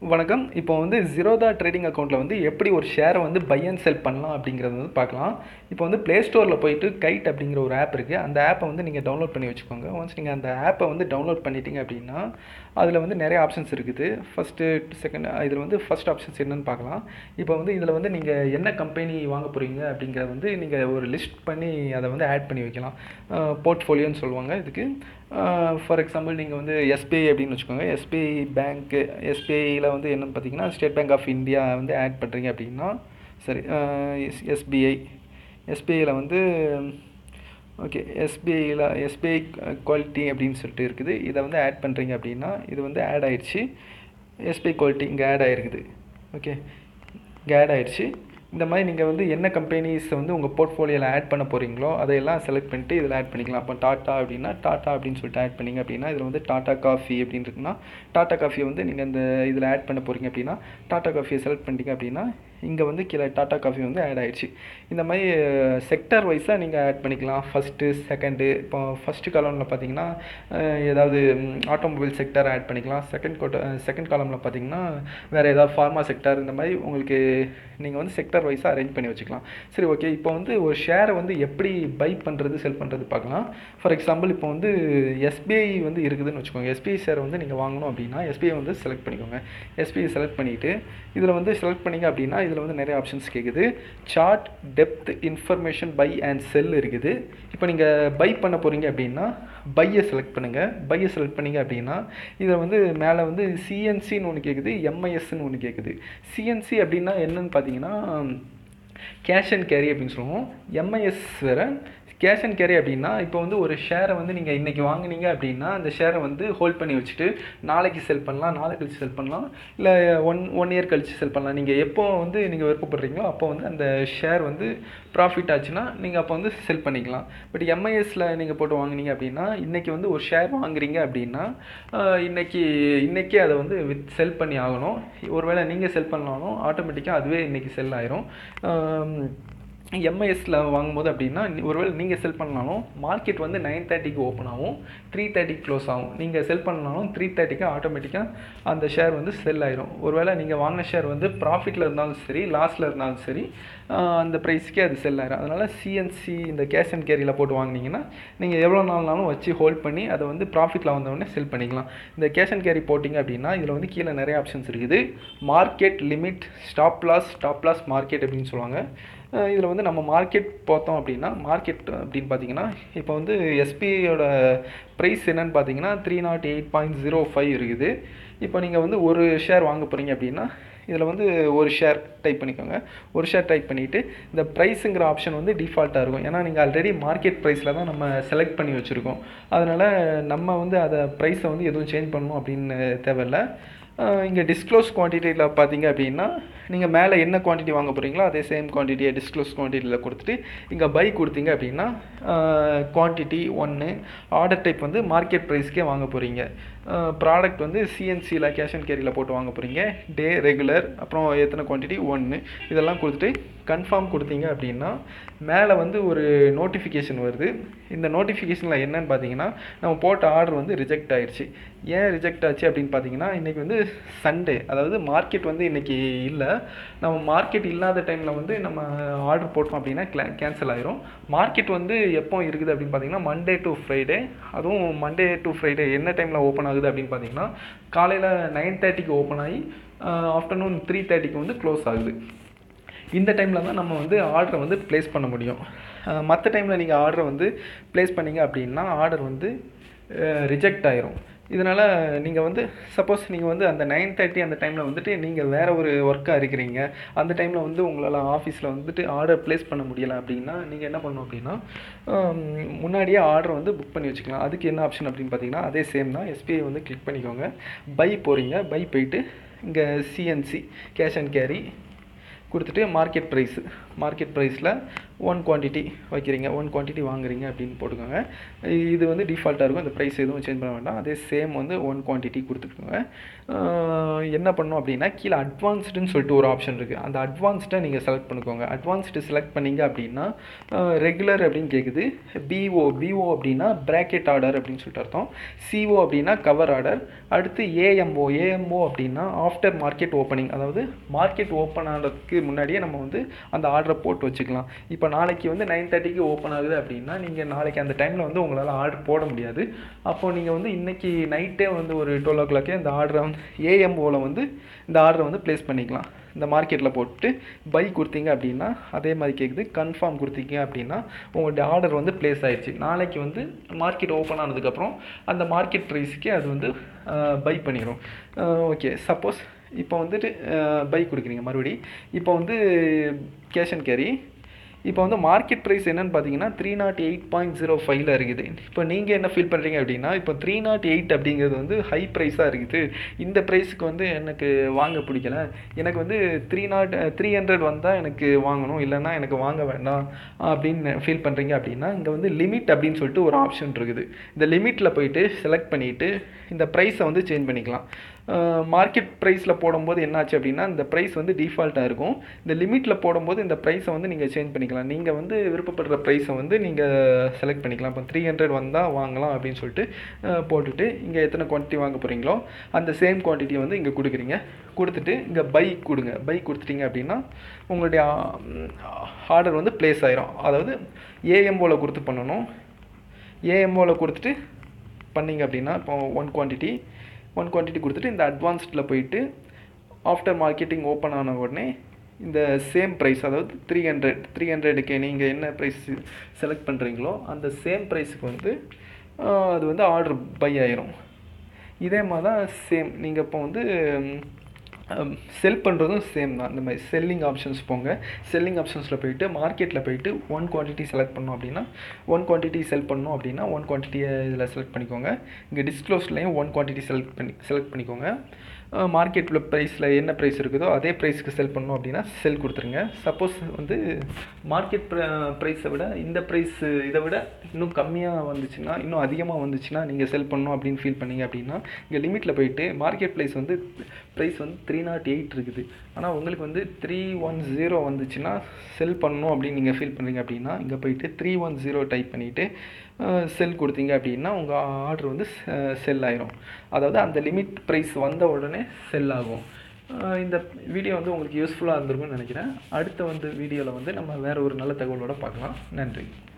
வணக்கம் இப்போ வந்து ஜீரோதா ட்ரேடிங் அக்கௌண்ட்டில் வந்து எப்படி ஒரு ஷேரை வந்து பை அண்ட் செல் பண்ணலாம் அப்படிங்கிறது வந்து பார்க்கலாம் இப்போ வந்து ப்ளே ஸ்டோரில் போயிட்டு கைட் அப்படிங்கிற ஒரு ஆப் இருக்குது அந்த ஆப்பை வந்து நீங்கள் டவுன்லோட் பண்ணி வச்சுக்கோங்க ஒன்ஸ் நீங்கள் அந்த ஆப்பை வந்து டவுன்லோட் பண்ணிட்டீங்க அப்படின்னா அதில் வந்து நிறைய ஆப்ஷன்ஸ் இருக்குது ஃபஸ்ட்டு செகண்ட் இதில் வந்து ஃபஸ்ட் ஆப்ஷன்ஸ் என்னென்னு பார்க்கலாம் இப்போ வந்து இதில் வந்து நீங்கள் என்ன கம்பெனி வாங்க போகிறீங்க அப்படிங்கிறத வந்து நீங்கள் ஒரு லிஸ்ட் பண்ணி அதை வந்து ஆட் பண்ணி வைக்கலாம் போர்ட்ஃபோலியோன்னு சொல்லுவாங்க இதுக்கு ஃபார் எக்ஸாம்பிள் நீங்கள் வந்து எஸ்பிஐ அப்படின்னு வச்சுக்கோங்க எஸ்பிஐ பேங்க்கு எஸ்பிஐயில் வந்து என்னென்னு பார்த்தீங்கன்னா ஸ்டேட் பேங்க் ஆஃப் இந்தியா வந்து ஆட் பண்ணுறீங்க அப்படின்னா சரி எஸ் எஸ்பிஐ எஸ்பிஐயில் வந்து ஓகே எஸ்பிஐயில் எஸ்பிஐ குவாலிட்டி அப்படின்னு சொல்லிட்டு இருக்குது இதை வந்து ஆட் பண்ணுறீங்க அப்படின்னா இது வந்து ஆட் ஆயிடுச்சு எஸ்பிஐ குவாலிட்டி இங்கே ஆட் ஆகிருக்குது ஓகே இங்கே ஆட் ஆயிடுச்சு இந்த மாதிரி நீங்கள் வந்து என்ன கம்பெனிஸ் வந்து உங்கள் போர்ட்ஃபோலியோவில் ஆட் பண்ண போகிறீங்களோ அதையெல்லாம் செலக்ட் பண்ணிட்டு இதில் ஆட் பண்ணிக்கலாம் அப்போ டாட்டா அப்படின்னா டாட்டா அப்படின்னு சொல்லிட்டு ஆட் பண்ணிங்க அப்படின்னா இதில் வந்து டாட்டா காஃபி அப்படின்னு இருக்குன்னா டாட்டா காஃபியை வந்து நீங்கள் இந்த இதில் ஆட் பண்ண போகிறீங்க அப்படின்னா டாட்டா காஃபியை செலக்ட் பண்ணிட்டீங்க அப்படின்னா இங்கே வந்து கீழே டாட்டா காஃபி வந்து ஆட் ஆயிடுச்சு இந்த மாதிரி செக்டர் வைஸாக நீங்கள் ஆட் பண்ணிக்கலாம் ஃபஸ்ட்டு செகண்டு இப்போ ஃபஸ்ட்டு காலமில் பார்த்தீங்கன்னா ஏதாவது ஆட்டோமொபைல் செக்டர் ஆட் பண்ணிக்கலாம் செகண்ட் கோட்ட செகண்ட் காலமில் பார்த்தீங்கன்னா வேறு ஏதாவது ஃபார்மா செக்டர் இந்த மாதிரி உங்களுக்கு நீங்கள் வந்து செக்டர் வைஸாக அரேஞ்ச் பண்ணி வச்சுக்கலாம் சரி ஓகே இப்போ வந்து ஒரு ஷேரை வந்து எப்படி பை பண்ணுறது செல் பண்ணுறது பார்க்கலாம் ஃபார் எக்ஸாம்பிள் இப்போ வந்து எஸ்பிஐ வந்து இருக்குதுன்னு வச்சுக்கோங்க எஸ்பிஐ ஷேர் வந்து நீங்கள் வாங்கணும் அப்படின்னா எஸ்பிஐ வந்து செலக்ட் பண்ணிக்கோங்க எஸ்பிஐ செலக்ட் பண்ணிவிட்டு இதில் வந்து செலக்ட் பண்ணிங்க அப்படின்னா இதில் வந்து நிறைய ஆப்ஷன்ஸ் கேட்குது chart depth information buy and sell இருக்குது இப்போ நீங்கள் பை பண்ண போகிறீங்க அப்படின்னா பையை செலக்ட் பண்ணுங்கள் பையை செலக்ட் பண்ணிங்க அப்படின்னா இதில் வந்து மேலே வந்து சிஎன்சின்னு ஒன்று கேட்குது எம்ஐஎஸ்ன்னு ஒன்று கேட்குது சிஎன்சி அப்படின்னா என்னன்னு பார்த்தீங்கன்னா கேஷ் அண்ட் கேரி அப்படின்னு சொல்லுவோம் எம்ஐஎஸ் வேறு கேஷ் அண்ட் கேரி அப்படின்னா இப்போ வந்து ஒரு ஷேரை வந்து நீங்கள் இன்றைக்கி வாங்கினீங்க அப்படின்னா அந்த ஷேரை வந்து ஹோல்ட் பண்ணி வச்சுட்டு நாளைக்கு செல் பண்ணலாம் நாளை கழிச்சு செல் பண்ணலாம் இல்லை ஒன் ஒன் இயர் கழிச்சு செல் பண்ணலாம் நீங்கள் எப்போ வந்து நீங்கள் விருப்பப்படுறீங்களோ அப்போ வந்து அந்த ஷேர் வந்து ப்ராஃபிட் ஆச்சுன்னா நீங்கள் அப்போ வந்து செல் பண்ணிக்கலாம் பட் எம்ஐஎஸில் நீங்கள் போட்டு வாங்கினீங்க அப்படின்னா இன்றைக்கி வந்து ஒரு ஷேர் வாங்குறீங்க அப்படின்னா இன்றைக்கி இன்றைக்கி அதை வந்து வித் செல் பண்ணி ஆகணும் ஒருவேளை நீங்கள் செல் பண்ணாலும் ஆட்டோமேட்டிக்காக அதுவே இன்றைக்கி செல் ஆயிரும் எம்ஐஎஸில் வாங்கும்போது அப்படின்னா ஒருவேளை நீங்கள் செல் பண்ணாலும் மார்க்கெட் வந்து நைன் தேர்ட்டிக்கு ஓப்பன் ஆகும் த்ரீ தேர்ட்டிக்கு க்ளோஸ் ஆகும் நீங்கள் செல் பண்ணாலும் த்ரீ தேர்ட்டிக்கு ஆட்டோமேட்டிக்காக அந்த ஷேர் வந்து செல் ஆயிரும் ஒருவேளை நீங்கள் வாங்கின ஷேர் வந்து ப்ராஃபிட்டில் இருந்தாலும் சரி லாஸில் இருந்தாலும் சரி அந்த ப்ரைஸ்க்கே அது செல் ஆயிரும் அதனால் சிஎன்சி இந்த கேஷ் அண்ட் கேரியில் போட்டு வாங்கினீங்கன்னா நீங்கள் எவ்வளோ நாள்னாலும் வச்சு ஹோல்ட் பண்ணி அதை வந்து ப்ராஃபிட்டில் வந்தவொடனே செல் பண்ணிக்கலாம் இந்த கேஷ் அண்ட் கேரி போட்டிங்க அப்படின்னா இதில் வந்து கீழே நிறைய ஆப்ஷன்ஸ் இருக்குது market limit stop loss stop loss market அப்படின்னு சொல்லுவாங்க இதில் வந்து நம்ம மார்க்கெட் பார்த்தோம் அப்படின்னா மார்க்கெட் அப்படின்னு பார்த்தீங்கன்னா இப்போ வந்து எஸ்பிஐயோட ப்ரைஸ் என்னன்னு பார்த்தீங்கன்னா three nought eight point zero five இருக்குது இப்போ நீங்கள் வந்து ஒரு ஷேர் வாங்க போகிறீங்க அப்படின்னா இதில் வந்து ஒரு ஷேர் டைப் பண்ணிக்கோங்க ஒரு ஷேர் டைப் பண்ணிவிட்டு இந்த ப்ரைஸுங்கிற ஆப்ஷன் வந்து டிஃபால்ட்டாக இருக்கும் ஏன்னா நீங்கள் ஆல்ரெடி மார்க்கெட் ப்ரைஸில் தான் நம்ம செலக்ட் பண்ணி வச்சுருக்கோம் அதனால் நம்ம வந்து அதை ப்ரைஸை வந்து எதுவும் சேஞ்ச் பண்ணணும் அப்படின்னு தேவையில்லை இங்கே டிஸ்க்ளோஸ் குவான்டிட்டியில் பார்த்தீங்க அப்படின்னா நீங்கள் மேலே என்ன குவான்டிட்டி வாங்க போகிறீங்களோ அதே சேம் குவான்டிட்டியை டிஸ்க்ளோஸ் குவான்டிட்டியில் கொடுத்துட்டு இங்கே பை கொடுத்தீங்க அப்படின்னா குவான்டிட்டி ஒன்று ஆர்டர் டைப் வந்து மார்க்கெட் ப்ரைஸ்க்கே வாங்க போகிறீங்க ப்ராடக்ட் வந்து சிஎன்சியில் கேஷ் அண்ட் கேரியில் போட்டு வாங்க போகிறீங்க டே ரெகுலர் அப்புறம் எத்தனை குவான்டிட்டி ஒன்று இதெல்லாம் கொடுத்துட்டு கன்ஃபார்ம் கொடுத்தீங்க அப்படின்னா மேலே வந்து ஒரு நோட்டிஃபிகேஷன் வருது இந்த நோட்டிஃபிகேஷனில் என்னன்னு பார்த்தீங்கன்னா நம்ம போட்ட ஆர்டர் வந்து ரிஜெக்ட் ஆயிடுச்சு ஏன் ரிஜெக்ட் ஆச்சு அப்படின்னு பார்த்தீங்கன்னா இன்றைக்கி வந்து சண்டே அதாவது மார்க்கெட் வந்து இன்றைக்கி இல்லை நம்ம மார்க்கெட் இல்லாத டைமில் வந்து நம்ம ஆர்டர் போட்டோம் அப்படின்னா கிளா கேன்சல் ஆயிரும் மார்க்கெட் வந்து எப்போ இருக்குது அப்படின்னு பார்த்தீங்கன்னா மண்டே டு ஃப்ரைடே அதுவும் மண்டே டு ஃப்ரைடே என்ன டைமில் ஓப்பன் ஆகுது அப்படின்னு பார்த்தீங்கன்னா காலையில் நைன் தேர்ட்டிக்கு ஓப்பன் ஆகி ஆஃப்டர்நூன் த்ரீ தேர்ட்டிக்கு வந்து க்ளோஸ் ஆகுது இந்த டைமில் தான் நம்ம வந்து ஆர்டரை வந்து ப்ளேஸ் பண்ண முடியும் மற்ற டைமில் நீங்கள் ஆர்டரை வந்து ப்ளேஸ் பண்ணிங்க அப்படின்னா ஆர்டர் வந்து ரிஜெக்ட் ஆயிரும் இதனால் நீங்கள் வந்து சப்போஸ் நீங்கள் வந்து அந்த நைன் தேர்ட்டி அந்த டைமில் வந்துட்டு நீங்கள் வேறு ஒரு ஒர்க்காக இருக்கிறீங்க அந்த டைமில் வந்து உங்களால் ஆஃபீஸில் வந்துட்டு ஆர்டர் ப்ளேஸ் பண்ண முடியலை அப்படின்னா நீங்கள் என்ன பண்ணணும் அப்படின்னா முன்னாடியே ஆர்டர் வந்து புக் பண்ணி வச்சுக்கலாம் அதுக்கு என்ன ஆப்ஷன் அப்படின்னு பார்த்தீங்கன்னா அதே சேம் தான் எஸ்பிஐ வந்து கிளிக் பண்ணிக்கோங்க பை போகிறீங்க பை போயிட்டு இங்கே சிஎன்சி கேஷ் அண்ட் கேரி கொடுத்துட்டு மார்க்கெட் ப்ரைஸு மார்க்கெட் ப்ரைஸில் ஒன் குவான்டிட்டி வைக்கிறீங்க ஒன் குவான்டிட்டி வாங்குறீங்க அப்படின்னு போட்டுக்கோங்க இது வந்து டிஃபால்ட்டாக இருக்கும் இந்த ப்ரைஸ் எதுவும் சேஞ்ச் பண்ண வேண்டாம் அதே சேம் வந்து ஒன் குவான்டிட்டி கொடுத்துக்கோங்க ஆஹ் என்ன பண்ணணும் அப்படின்னா கீழே அட்வான்ஸ்டுன்னு சொல்லிட்டு ஒரு ஆப்ஷன் இருக்குது அந்த அட்வான்ஸ்டை நீங்கள் செலக்ட் பண்ணிக்கோங்க அட்வான்ஸ்டு செலக்ட் பண்ணீங்க அப்படின்னா ரெகுலர் அப்படின்னு கேட்குது பிஓ பிஓ அப்படின்னா பிராக்கெட் ஆர்டர் அப்படின்னு சொல்லிட்டு அர்த்தம் சிஓ அப்படின்னா கவர் ஆர்டர் அடுத்து ஏஎம்ஓ ஏஎம்ஓ அப்படின்னா ஆஃப்டர் மார்க்கெட் ஓப்பனிங் அதாவது மார்க்கெட் ஓப்பன் ஆகிறதுக்கு முன்னாடியே நம்ம வந்து அந்த ஆர்டரை போட்டு வச்சுக்கலாம் இப்போ நாளைக்கு வந்து நைன் தேர்ட்டிக்கு ஓப்பன் ஆகுது அப்படின்னா நீங்கள் நாளைக்கு அந்த டைமில் வந்து உங்களால் ஆர்டர் போட முடியாது அப்போ நீங்கள் வந்து இன்னைக்கு நைட்டே வந்து ஒரு டுவெல் ஓ கிளாக்கே இந்த ஆர்டரை வந்து ஏஎம்ஓவில் வந்து இந்த ஆர்டரை வந்து ப்ளேஸ் பண்ணிக்கலாம் இந்த மார்க்கெட்டில் போட்டு பை கொடுத்தீங்க அப்படின்னா அதே மாதிரி கேட்குது கன்ஃபார்ம் கொடுத்தீங்க அப்படின்னா உங்களுடைய ஆர்டர் வந்து ப்ளேஸ் ஆயிடுச்சு நாளைக்கு வந்து மார்க்கெட் ஓப்பன் ஆனதுக்கப்புறம் அந்த மார்க்கெட் ப்ரைஸுக்கே அது வந்து பை பண்ணிடும் ஓகே சப்போஸ் இப்போ வந்துட்டு பை கொடுக்குறீங்க மறுபடி இப்போ வந்து கேஷ் அண்ட் கேரி இப்போ வந்து மார்க்கெட் ப்ரைஸ் என்னன்னு பார்த்தீங்கன்னா three nought eight point zero ஃபைவ்ல இருக்குது இப்போ நீங்கள் என்ன ஃபீல் பண்ணுறீங்க அப்படின்னா இப்போ த்ரீ நாட் எயிட் அப்படிங்கிறது வந்து ஹை ப்ரைஸாக இருக்குது இந்த ப்ரைஸுக்கு வந்து எனக்கு வாங்க பிடிக்கல எனக்கு வந்து த்ரீ நாட் த்ரீ ஹண்ட்ரட் வந்தால் எனக்கு வாங்கணும் இல்லைன்னா எனக்கு வாங்க வேண்டாம் அப்படின்னு ஃபீல் பண்ணுறீங்க அப்படின்னா இங்கே வந்து லிமிட் அப்படின்னு சொல்லிட்டு ஒரு ஆப்ஷன் இருக்குது இந்த லிமிட்டில் போயிட்டு செலக்ட் பண்ணிவிட்டு இந்த ப்ரைஸை வந்து சேஞ்ச் பண்ணிக்கலாம் மார்க்கெட் ப்ரைஸில் போடும்போது என்னாச்சு அப்படின்னா இந்த ப்ரைஸ் வந்து டிஃபால்ட்டாக இருக்கும் இந்த லிமிட்டில் போடும்போது இந்த ப்ரைஸை வந்து நீங்கள் சேஞ்ச் பண்ணிக்கலாம் நீங்கள் வந்து விருப்பப்படுற ப்ரைஸை வந்து நீங்கள் செலக்ட் பண்ணிக்கலாம் இப்போ த்ரீ ஹண்ட்ரட் வந்தால் வாங்கலாம் அப்படின்னு சொல்லிட்டு அஹ், போட்டுட்டு இங்கே எத்தனை குவான்டிட்டி வாங்க போகிறீங்களோ அந்த சேம் குவான்டிட்டியை வந்து இங்கே கொடுக்குறீங்க கொடுத்துட்டு இங்கே பை கொடுங்க பை கொடுத்துட்டீங்க அப்படின்னா உங்களுடைய ஆர்டர் வந்து ப்ளேஸ் ஆயிரும் அதாவது ஏஎம்ஓவில் கொடுத்து பண்ணணும் ஏஎம்ஓவில் கொடுத்துட்டு பண்ணீங்க அப்படின்னா இப்போ ஒன் குவான்டிட்டி ஒன் குவான்டிட்டி கொடுத்துட்டு இந்த அட்வான்ஸ்டில் போயிட்டு ஆஃப்டர் மார்க்கெட்டிங் ஓப்பன் ஆன உடனே இந்த சேம் ப்ரைஸ் அதாவது த்ரீ ஹண்ட்ரட் த்ரீ ஹண்ட்ரடுக்கு நீங்கள் என்ன ப்ரைஸ் செலக்ட் பண்ணுறீங்களோ அந்த சேம் ப்ரைஸுக்கு வந்து ஆஹ், அது வந்து ஆர்டர் பை ஆயிரும் இதே மாதிரி தான் சேம் நீங்கள் இப்போ வந்து செல் பண்ணுறதும் சேம் தான் இந்த மாதிரி செல்லிங் ஆப்ஷன்ஸ் போங்க செல்லிங் ஆப்ஷன்ஸில் போயிட்டு மார்க்கெட்டில் போயிட்டு ஒன் குவான்டிட்டி செலக்ட் பண்ணோம் அப்படின்னா ஒன் குவான்டிட்டி செல் பண்ணோம் அப்படின்னா ஒன் குவான்டிட்டியை இதில் செலக்ட் பண்ணிக்கோங்க இங்கே டிஸ்க்ளோஸ்லையும் ஒன் குவான்டிட்டி செலக்ட் பண்ணி செலக்ட் பண்ணிக்கோங்க மார்க்கெட்டில் ப்ரைஸில் என்ன ப்ரைஸ் இருக்குதோ அதே ப்ரைஸ்க்கு செல் பண்ணோம் அப்படின்னா செல் கொடுத்துருங்க சப்போஸ் வந்து மார்க்கெட் ப்ரைஸை விட இந்த ப்ரைஸ் இதை விட இன்னும் கம்மியாக வந்துச்சுன்னா இன்னும் அதிகமாக வந்துச்சுன்னா நீங்கள் செல் பண்ணணும் அப்படின்னு ஃபீல் பண்ணீங்க அப்படின்னா இங்கே லிமிட்டில் போயிட்டு மார்க்கெட் ப்ரைஸ் வந்து ப்ரைஸ் வந்து த்ரீ நாட் எயிட் இருக்குது ஆனால் உங்களுக்கு வந்து த்ரீ ஒன் ஜீரோ வந்துச்சுன்னா செல் பண்ணணும் அப்படின்னு நீங்கள் ஃபீல் பண்ணுறீங்க அப்படின்னா இங்கே போயிட்டு த்ரீ ஒன் ஜீரோ டைப் பண்ணிவிட்டு செல் கொடுத்தீங்க அப்படின்னா உங்கள் ஆர்டர் வந்து செல் ஆயிரும் அதாவது அந்த லிமிட் ப்ரைஸ் வந்த உடனே செல் ஆகும் அஹ் இந்த வீடியோ வந்து உங்களுக்கு யூஸ்ஃபுல்லாக இருந்திருக்கும்னு நினைக்கிறேன் அடுத்த வந்து வீடியோவில் வந்து நம்ம வேறு ஒரு நல்ல தகவலோட பார்க்கலாம் நன்றி